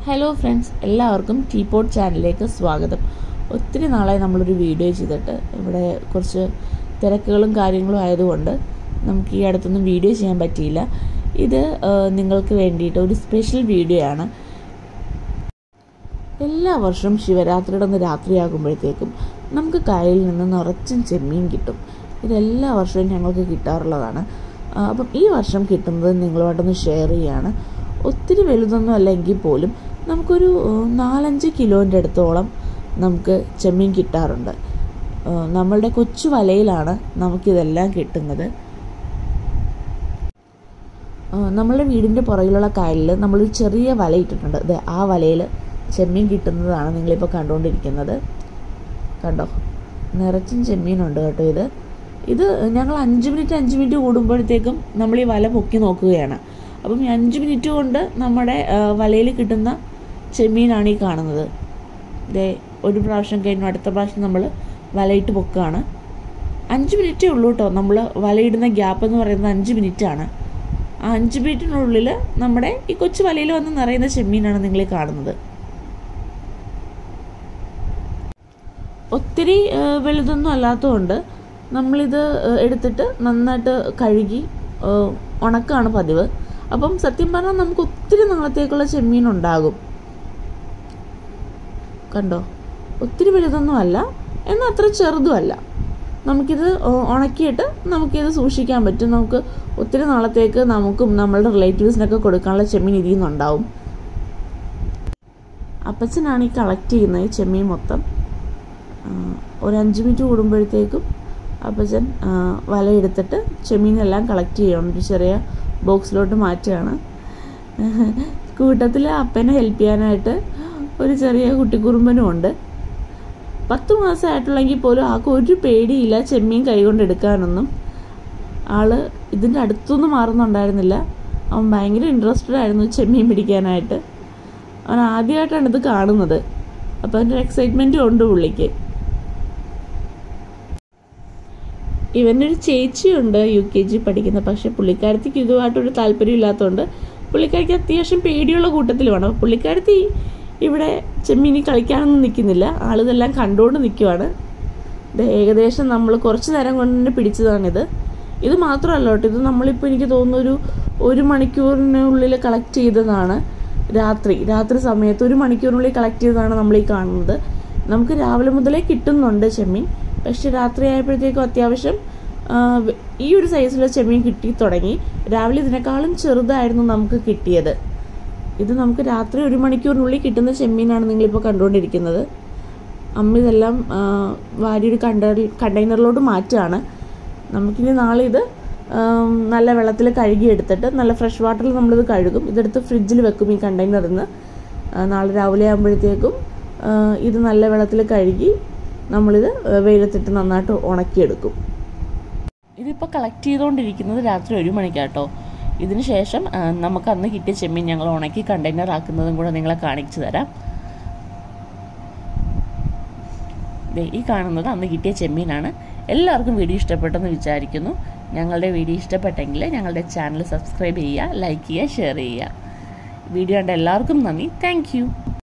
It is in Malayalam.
ഹലോ ഫ്രണ്ട്സ് എല്ലാവർക്കും ടീപോട്ട് ചാനലിലേക്ക് സ്വാഗതം ഒത്തിരി നാളായി നമ്മളൊരു വീഡിയോ ചെയ്തിട്ട് ഇവിടെ കുറച്ച് തിരക്കുകളും കാര്യങ്ങളും ആയതുകൊണ്ട് നമുക്ക് ഈ അടുത്തൊന്നും വീഡിയോ ചെയ്യാൻ പറ്റിയില്ല ഇത് ആ, നിങ്ങൾക്ക് വേണ്ടിയിട്ട് ഒരു സ്പെഷ്യൽ വീഡിയോ ആണ് എല്ലാ വർഷവും ശിവരാത്രിയുടെ ഒന്ന് രാത്രിയാകുമ്പോഴത്തേക്കും നമുക്ക് കായലിൽ നിന്ന് നിറച്ചും ചെമ്മീൻ കിട്ടും ഇതെല്ലാ വർഷവും ഞങ്ങൾക്ക് കിട്ടാറുള്ളതാണ് ആ, അപ്പം ഈ വർഷം കിട്ടുന്നത് നിങ്ങളുമായിട്ടൊന്ന് ഷെയർ ചെയ്യാണ് ഒത്തിരി വലുതൊന്നും അല്ല എങ്കിൽ പോലും നമുക്കൊരു ആ, നാലഞ്ച് കിലോൻ്റെ അടുത്തോളം നമുക്ക് ചെമ്മീൻ കിട്ടാറുണ്ട് ആ, നമ്മളുടെ കൊച്ചു വലയിലാണ് നമുക്കിതെല്ലാം കിട്ടുന്നത് ആ, നമ്മളുടെ വീടിൻ്റെ പുറകിലുള്ള കായലിൽ നമ്മളൊരു ചെറിയ വല ഇട്ടിട്ടുണ്ട് ദേ ആ വലയിൽ ചെമ്മീൻ കിട്ടുന്നതാണ് നിങ്ങളിപ്പോൾ കണ്ടുകൊണ്ടിരിക്കുന്നത് കണ്ടോ നിറച്ചും ചെമ്മീനുണ്ട് കേട്ടോ ഇത് ഇത് ഞങ്ങൾ അഞ്ച് മിനിറ്റ് അഞ്ച് മിനിറ്റ് കൂടുമ്പോഴത്തേക്കും നമ്മൾ ഈ വല പൊക്കി നോക്കുകയാണ് അപ്പം ഈ അഞ്ച് മിനിറ്റ് കൊണ്ട് നമ്മുടെ വലയിൽ കിട്ടുന്ന ചെമ്മീനാണ് ഈ കാണുന്നത് ദേ ഒരു പ്രാവശ്യം കഴിഞ്ഞു അടുത്ത പ്രാവശ്യം നമ്മൾ വലയിട്ട് പൊക്കുകയാണ് അഞ്ച് മിനിറ്റേ ഉള്ളൂ കേട്ടോ നമ്മൾ വലയിടുന്ന ഗ്യാപ്പ് എന്ന് പറയുന്നത് അഞ്ച് മിനിറ്റാണ് ആ അഞ്ച് മിനിറ്റിനുള്ളിൽ നമ്മുടെ ഈ കൊച്ചു വലയിൽ വന്ന് നിറയുന്ന ചെമ്മീനാണ് നിങ്ങൾ ഈ കാണുന്നത് ഒത്തിരി ആ, വലുതൊന്നും അല്ലാത്തതുകൊണ്ട് നമ്മളിത് ആ, എടുത്തിട്ട് നന്നായിട്ട് കഴുകി ആ, ഉണക്കാണ് പതിവ് അപ്പം സത്യം പറഞ്ഞാൽ നമുക്ക് ഒത്തിരി നാളത്തേക്കുള്ള ചെമ്മീൻ ഉണ്ടാകും കണ്ടോ ഒത്തിരി വലുതൊന്നും അല്ല എന്നാൽ അത്ര ചെറുതുമല്ല നമുക്കിത് ഉ- ഉണക്കിയിട്ട് നമുക്കിത് സൂക്ഷിക്കാൻ പറ്റും നമുക്ക് ഒത്തിരി നാളത്തേക്ക് നമുക്കും നമ്മളുടെ റിലേറ്റീവ്സിനൊക്കെ കൊടുക്കാനുള്ള ചെമ്മീൻ ഇതിൽ നിന്നുണ്ടാവും അപ്പച്ചനാണ് ഈ കളക്ട് ചെയ്യുന്നത് ഈ ചെമ്മീൻ മൊത്തം ആ, ഒരു അഞ്ച് മിനിറ്റ് കൂടുമ്പോഴത്തേക്കും അപ്പച്ചൻ ആ, വല എടുത്തിട്ട് ചെമ്മീനെല്ലാം കളക്ട് ചെയ്യണം ഒരു ചെറിയ ബോക്സിലോട്ട് മാറ്റുകയാണ് കൂട്ടത്തിൽ അപ്പനെ ഹെൽപ്പ് ചെയ്യാനായിട്ട് ഒരു ചെറിയ കുട്ടിക്കുറുമ്പനും ഉണ്ട് പത്ത് മാസമായിട്ടുള്ളെങ്കിൽ പോലും ആൾക്ക് ഒരു പേടിയില്ല ചെമ്മീൻ കൈകൊണ്ട് എടുക്കാനൊന്നും ആള് ഇതിൻ്റെ അടുത്തൊന്നും മാറുന്നുണ്ടായിരുന്നില്ല അവൻ ഭയങ്കര ഇൻട്രസ്റ്റഡ് ആയിരുന്നു ചെമ്മീൻ പിടിക്കാനായിട്ട് അവൻ ആദ്യമായിട്ടാണ് ഇത് കാണുന്നത് അപ്പോൾ അതിൻ്റെ എക്സൈറ്റ്മെൻറ്റും ഉണ്ട് പുള്ളിക്ക് ഇവൻ്റെ ഒരു ചേച്ചിയുണ്ട് യു കെ ജി പഠിക്കുന്ന പക്ഷേ പുള്ളിക്കാരത്തിക്ക് ഇതുമായിട്ടൊരു താല്പര്യം ഇല്ലാത്തതുകൊണ്ട് പുള്ളിക്കാരിക്ക് അത്യാവശ്യം പേടിയുള്ള കൂട്ടത്തിലുമാണ് അപ്പോൾ പുള്ളിക്കാരത്തി ഇവിടെ ചെമ്മീനി കളിക്കാനൊന്നും നിൽക്കുന്നില്ല ആളിതെല്ലാം കണ്ടുകൊണ്ട് നിൽക്കുവാണ് ഇത് ഏകദേശം നമ്മൾ കുറച്ച് നേരം കൊണ്ട് തന്നെ പിടിച്ചതാണിത് ഇത് മാത്രമല്ല കേട്ടോ ഇത് നമ്മളിപ്പോൾ എനിക്ക് തോന്നുന്നു ഒരു ഒരു മണിക്കൂറിനുള്ളിൽ കളക്ട് ചെയ്തതാണ് രാത്രി രാത്രി സമയത്ത് ഒരു മണിക്കൂറിനുള്ളിൽ കളക്ട് ചെയ്തതാണ് നമ്മൾ ഈ കാണുന്നത് നമുക്ക് രാവിലെ മുതലേ കിട്ടുന്നുണ്ട് ചെമ്മീൻ പക്ഷെ രാത്രി ആയപ്പോഴത്തേക്കും അത്യാവശ്യം ആ, വ- ഈ ഒരു സൈസിലെ ചെമ്മീൻ കിട്ടി തുടങ്ങി രാവിലെ ഇതിനേക്കാളും ചെറുതായിരുന്നു നമുക്ക് കിട്ടിയത് ഇത് നമുക്ക് രാത്രി ഒരു മണിക്കൂറിനുള്ളിൽ കിട്ടുന്ന ചെമ്മീനാണ് നിങ്ങളിപ്പോൾ കണ്ടുകൊണ്ടിരിക്കുന്നത് അമ്മ ഇതെല്ലാം ആ, വാരിയൊരു കണ്ട കണ്ടെയ്നറിലോട്ട് മാറ്റുകയാണ് നമുക്കിനി നാളെ ഇത് ആം, നല്ല വെള്ളത്തിൽ കഴുകി എടുത്തിട്ട് നല്ല ഫ്രഷ് വാട്ടറിൽ നമ്മളിത് കഴുകും ഇതെടുത്ത് ഫ്രിഡ്ജിൽ വെക്കും ഈ കണ്ടെയ്നറിൽ നിന്ന് ആ, നാളെ രാവിലെ ആകുമ്പോഴത്തേക്കും ആ, ഇത് നല്ല വെള്ളത്തിൽ കഴുകി നമ്മളിത് വെയിലത്തിട്ട് നന്നായിട്ട് ഉണക്കിയെടുക്കും ഇതിപ്പോൾ കളക്ട് ചെയ്തുകൊണ്ടിരിക്കുന്നത് രാത്രി ഒരു മണിക്കാട്ടോ ഇതിന് ശേഷം ആ, നമുക്ക് അന്ന് കിട്ടിയ ചെമ്മീൻ ഞങ്ങൾ ഉണക്കി കണ്ടെയ്നർ ആക്കുന്നതും കൂടെ നിങ്ങളെ കാണിച്ചു തരാം ദേ ഈ കാണുന്നത് അന്ന് കിട്ടിയ ചെമ്മീനാണ് എല്ലാവർക്കും വീഡിയോ ഇഷ്ടപ്പെട്ടെന്ന് വിചാരിക്കുന്നു ഞങ്ങളുടെ വീഡിയോ ഇഷ്ടപ്പെട്ടെങ്കിൽ ഞങ്ങളുടെ ചാനൽ സബ്സ്ക്രൈബ് ചെയ്യുക ലൈക്ക് ചെയ്യുക ഷെയർ ചെയ്യുക വീഡിയോ കണ്ട എല്ലാവർക്കും നന്ദി താങ്ക്